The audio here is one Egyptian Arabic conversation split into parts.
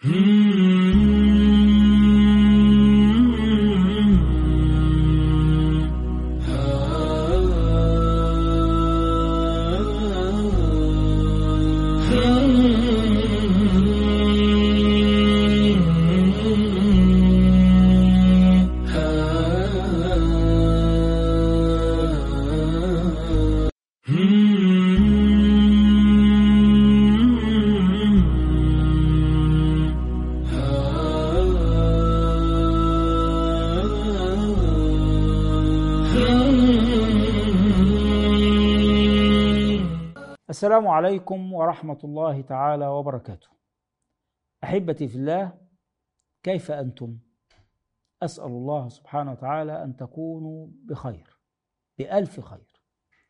السلام عليكم ورحمة الله تعالى وبركاته. أحبتي في الله كيف أنتم؟ أسأل الله سبحانه وتعالى أن تكونوا بخير بألف خير.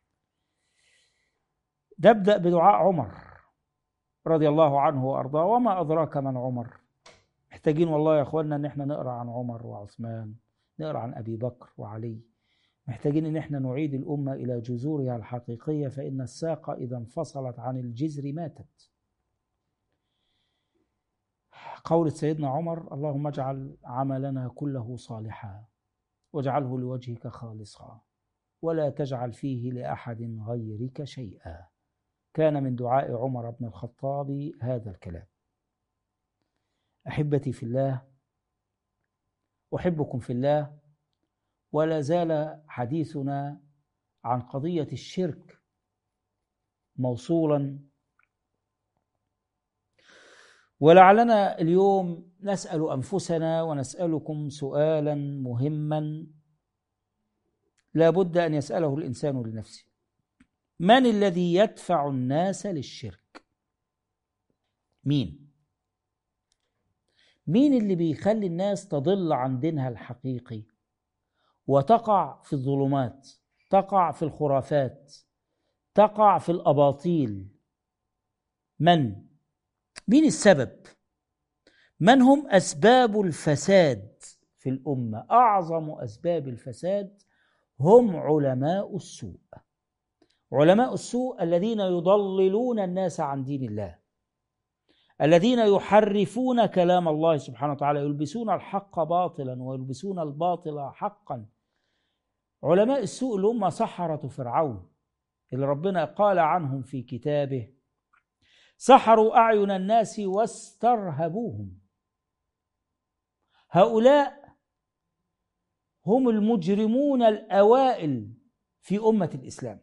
نبدأ بدعاء عمر رضي الله عنه وأرضاه وما أدراك من عمر محتاجين والله يا أخوانا إن احنا نقرأ عن عمر وعثمان نقرأ عن أبي بكر وعلي محتاجين ان احنا نعيد الامه الى جذورها الحقيقيه فان الساق اذا انفصلت عن الجذر ماتت. قول سيدنا عمر اللهم اجعل عملنا كله صالحا واجعله لوجهك خالصا ولا تجعل فيه لاحد غيرك شيئا. كان من دعاء عمر بن الخطاب هذا الكلام. احبتي في الله احبكم في الله ولا زال حديثنا عن قضيه الشرك موصولا ولعلنا اليوم نسال انفسنا ونسالكم سؤالا مهما لا بد ان يساله الانسان لنفسه من الذي يدفع الناس للشرك مين مين اللي بيخلي الناس تضل عن دينها الحقيقي وتقع في الظلمات تقع في الخرافات تقع في الاباطيل من مين السبب من هم اسباب الفساد في الامه اعظم اسباب الفساد هم علماء السوء علماء السوء الذين يضللون الناس عن دين الله الذين يحرفون كلام الله سبحانه وتعالى يلبسون الحق باطلا ويلبسون الباطل حقا علماء السوء اللي هم سحرة فرعون اللي ربنا قال عنهم في كتابه سحروا أعين الناس واسترهبوهم هؤلاء هم المجرمون الأوائل في أمة الإسلام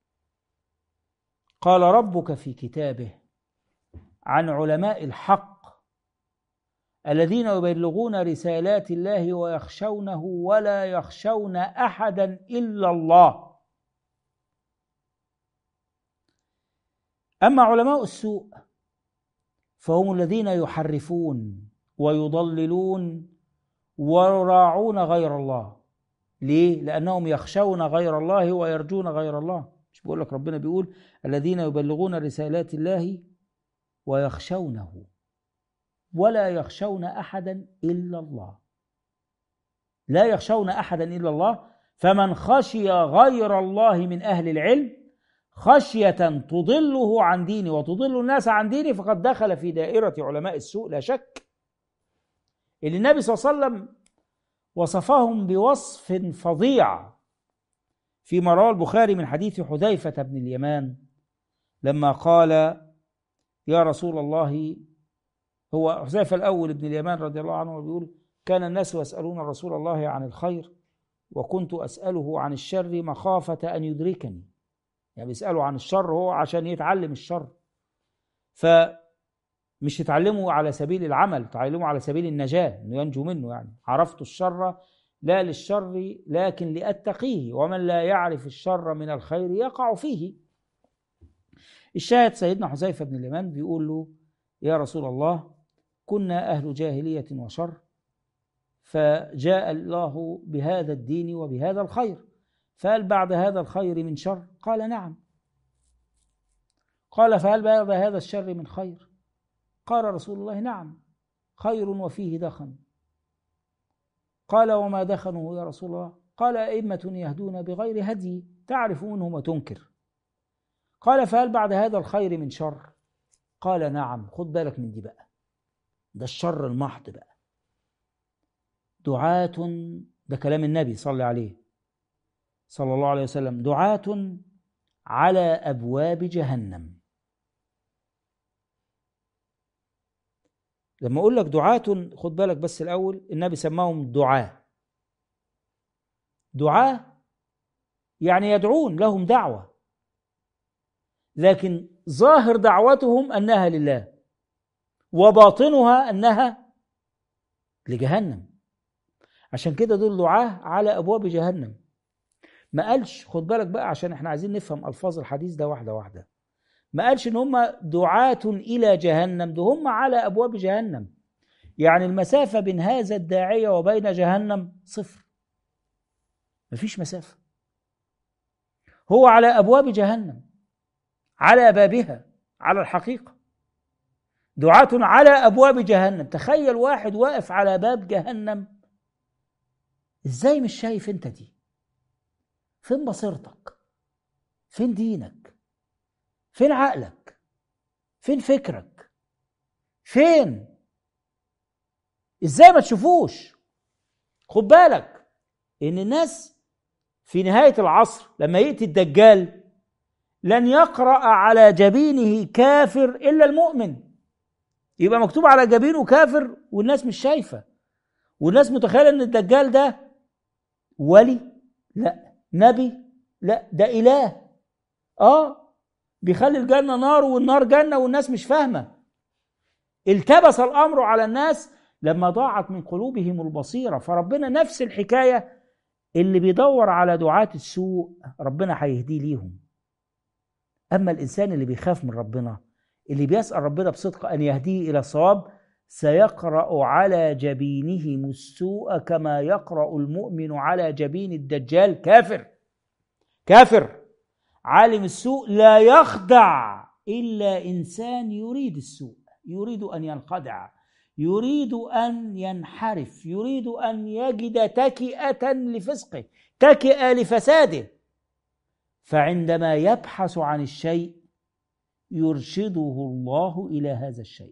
قال ربك في كتابه عن علماء الحق الذين يبلغون رسالات الله ويخشونه ولا يخشون احدا الا الله اما علماء السوء فهم الذين يحرفون ويضللون ويراعون غير الله ليه لانهم يخشون غير الله ويرجون غير الله مش بقول لك ربنا بيقول الذين يبلغون رسالات الله ويخشونه ولا يخشون احدا الا الله لا يخشون احدا الا الله فمن خشي غير الله من اهل العلم خشيه تضله عن دينه وتضل الناس عن دينه فقد دخل في دائره علماء السوء لا شك اللي النبي صلى الله عليه وسلم وصفهم بوصف فظيع فيما رواه البخاري من حديث حذيفه بن اليمان لما قال يا رسول الله هو حذيفه الاول ابن اليمان رضي الله عنه بيقول كان الناس يسالون رسول الله عن الخير وكنت اساله عن الشر مخافه ان يدركني يعني بيساله عن الشر هو عشان يتعلم الشر فمش يتعلمه على سبيل العمل يتعلمه على سبيل النجاه انه ينجو منه يعني عرفت الشر لا للشر لكن لاتقيه ومن لا يعرف الشر من الخير يقع فيه الشاهد سيدنا حذيفه بن اليمان بيقول له يا رسول الله كنا أهل جاهلية وشر فجاء الله بهذا الدين وبهذا الخير فهل بعد هذا الخير من شر قال نعم قال فهل بعد هذا الشر من خير قال رسول الله نعم خير وفيه دخن قال وما دخنه يا رسول الله قال أئمة يهدون بغير هدي تعرف منهم وتنكر قال فهل بعد هذا الخير من شر قال نعم خد بالك من دي بقى ده الشر المحض بقى دعاة ده كلام النبي صلى عليه صلى الله عليه وسلم دعاة على أبواب جهنم لما أقول لك دعاة خد بالك بس الأول النبي سماهم دعاة دعاة يعني يدعون لهم دعوة لكن ظاهر دعوتهم أنها لله وباطنها أنها لجهنم عشان كده دول دعاة على أبواب جهنم ما قالش خد بالك بقى عشان احنا عايزين نفهم ألفاظ الحديث ده واحدة واحدة ما قالش ان هم دعاة الى جهنم ده هم على ابواب جهنم يعني المسافة بين هذا الداعية وبين جهنم صفر مفيش مسافة هو على ابواب جهنم على بابها على الحقيقة دعاة على ابواب جهنم تخيل واحد واقف على باب جهنم ازاي مش شايف انت دي فين بصيرتك فين دينك فين عقلك فين فكرك فين ازاي ما تشوفوش خد بالك ان الناس في نهايه العصر لما ياتي الدجال لن يقرا على جبينه كافر الا المؤمن يبقى مكتوب على جبينه كافر والناس مش شايفه والناس متخيله ان الدجال ده ولي لا نبي لا ده اله اه بيخلي الجنه نار والنار جنه والناس مش فاهمه التبس الامر على الناس لما ضاعت من قلوبهم البصيره فربنا نفس الحكايه اللي بيدور على دعاة السوء ربنا هيهديه ليهم اما الانسان اللي بيخاف من ربنا اللي بيسال ربنا بصدق ان يهديه الى الصواب سيقرا على جبينهم السوء كما يقرا المؤمن على جبين الدجال كافر كافر عالم السوء لا يخدع الا انسان يريد السوء يريد ان ينخدع يريد ان ينحرف يريد ان يجد تكئه لفسقه تكئه لفساده فعندما يبحث عن الشيء يرشده الله الى هذا الشيء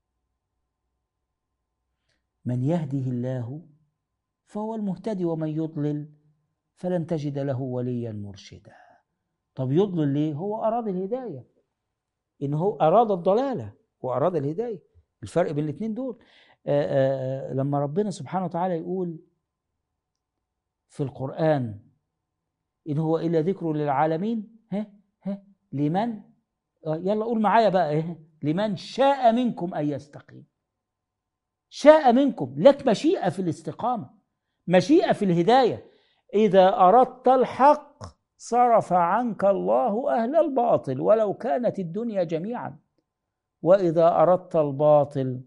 من يهده الله فهو المهتدي ومن يضلل فلن تجد له وليا مرشدا طب يضلل ليه هو اراد الهدايه ان هو اراد الضلاله واراد الهدايه الفرق بين الاثنين دول آآ آآ لما ربنا سبحانه وتعالى يقول في القران ان هو الا ذكر للعالمين ها ها لمن يلا قول معايا بقى ها لمن شاء منكم ان يستقيم شاء منكم لك مشيئه في الاستقامه مشيئه في الهدايه اذا اردت الحق صرف عنك الله اهل الباطل ولو كانت الدنيا جميعا واذا اردت الباطل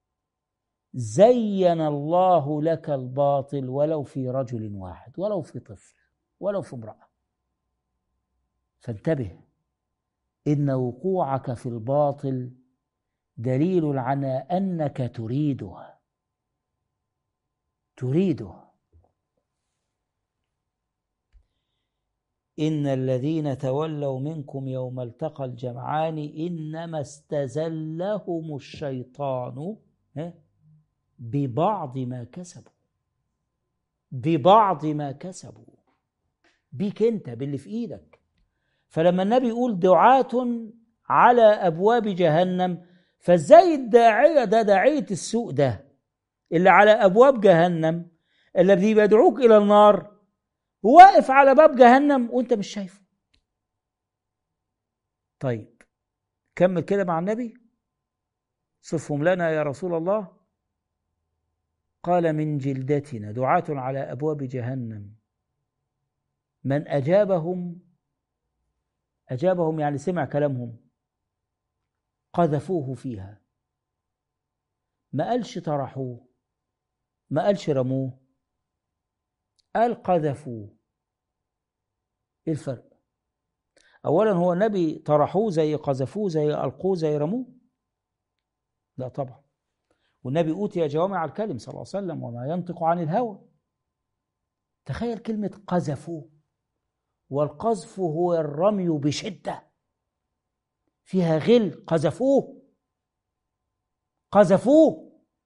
زين الله لك الباطل ولو في رجل واحد ولو في طفل ولو في امراه فانتبه ان وقوعك في الباطل دليل على انك تريده تريده إن الذين تولوا منكم يوم التقى الجمعان إنما استزلهم الشيطان ببعض ما كسبوا ببعض ما كسبوا بيك انت باللي في ايدك فلما النبي يقول دعاة على ابواب جهنم فازاي الداعيه ده داعيه السوء ده اللي على ابواب جهنم الذي بيدعوك الى النار واقف على باب جهنم وانت مش شايفه طيب كمل كده مع النبي صفهم لنا يا رسول الله قال من جلدتنا دعاة على أبواب جهنم من أجابهم أجابهم يعني سمع كلامهم قذفوه فيها ما قالش طرحوه ما قالش رموه قال قذفوه ايه الفرق اولا هو النبي طرحوه زي قذفوه زي القوه زي رموه لا طبعا والنبي اوتي جوامع الكلم صلى الله عليه وسلم وما ينطق عن الهوى تخيل كلمه قذفوه والقذف هو الرمي بشده فيها غل قذفوه قذفوه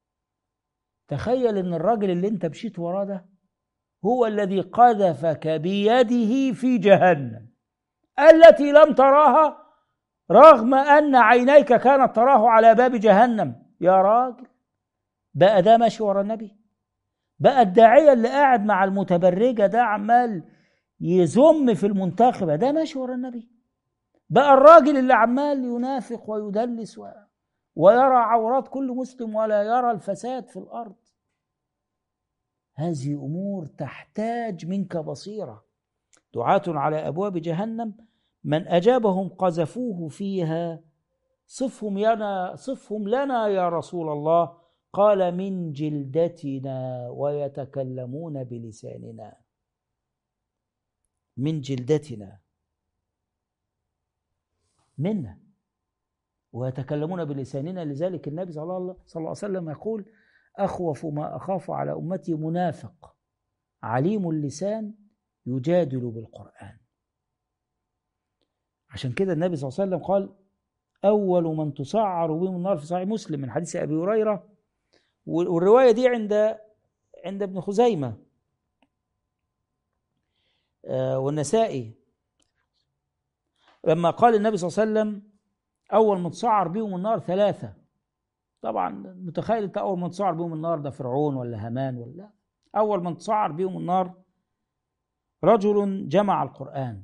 تخيل ان الراجل اللي انت مشيت وراه ده هو الذي قذفك بيده في جهنم التي لم تراها رغم ان عينيك كانت تراه على باب جهنم يا راجل بقى ده ماشي ورا النبي بقى الداعيه اللي قاعد مع المتبرجه ده عمال يذم في المنتخبه ده ماشي ورا النبي بقى الراجل اللي عمال ينافق ويدلس و... ويرى عورات كل مسلم ولا يرى الفساد في الارض هذه امور تحتاج منك بصيره دعاه على ابواب جهنم من اجابهم قذفوه فيها صفهم لنا صفهم لنا يا رسول الله قال من جلدتنا ويتكلمون بلساننا من جلدتنا منا ويتكلمون بلساننا لذلك النبي صلى الله عليه وسلم يقول أخوف ما أخاف على أمتي منافق عليم اللسان يجادل بالقرآن عشان كده النبي صلى الله عليه وسلم قال أول من تسعر بهم النار في صحيح مسلم من حديث أبي هريرة والرواية دي عند عند ابن خزيمة آه، والنسائي لما قال النبي صلى الله عليه وسلم أول من تسعر بهم النار ثلاثة طبعا متخيل أنت أول من تسعر بهم النار ده فرعون ولا هامان ولا أول من تسعر بهم النار رجل جمع القرآن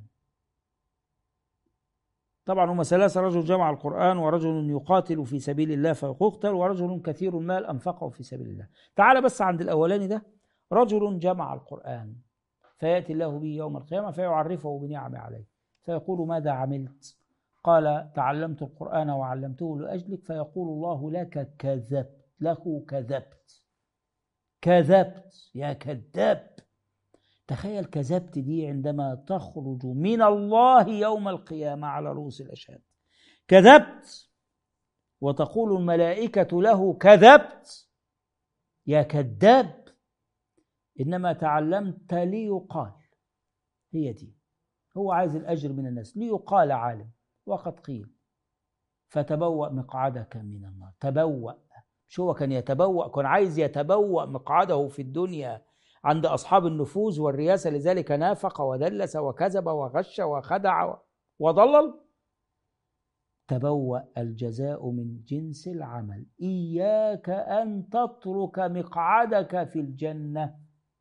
طبعا هم ثلاثة رجل جمع القرآن ورجل يقاتل في سبيل الله فيقتل ورجل كثير المال أنفقه في سبيل الله تعال بس عند الأولاني ده رجل جمع القرآن فيأتي الله به يوم القيامة فيعرفه بنعم عليه فيقول ماذا عملت قال تعلمت القرآن وعلمته لأجلك فيقول الله لك كذبت له كذبت كذبت يا كذاب تخيل كذبت دي عندما تخرج من الله يوم القيامة على رؤوس الأشهاد كذبت وتقول الملائكة له كذبت يا كذاب إنما تعلمت ليقال هي دي هو عايز الأجر من الناس ليقال عالم وقد قيل فتبوأ مقعدك من النار تبوأ مش هو كان يتبوأ كان عايز يتبوأ مقعده في الدنيا عند أصحاب النفوذ والرياسة لذلك نافق ودلس وكذب وغش وخدع وضلل تبوأ الجزاء من جنس العمل إياك أن تترك مقعدك في الجنة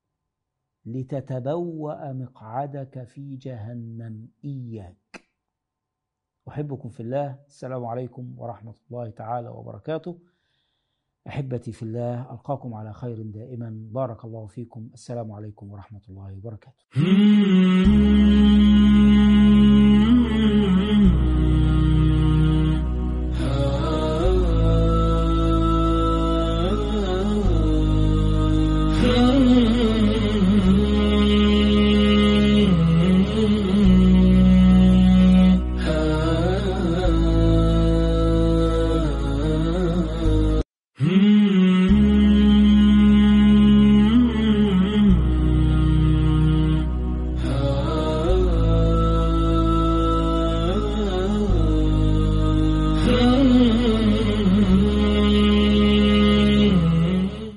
لتتبوأ مقعدك في جهنم إياك أحبكم في الله السلام عليكم ورحمة الله تعالى وبركاته أحبتي في الله ألقاكم على خير دائما بارك الله فيكم السلام عليكم ورحمة الله وبركاته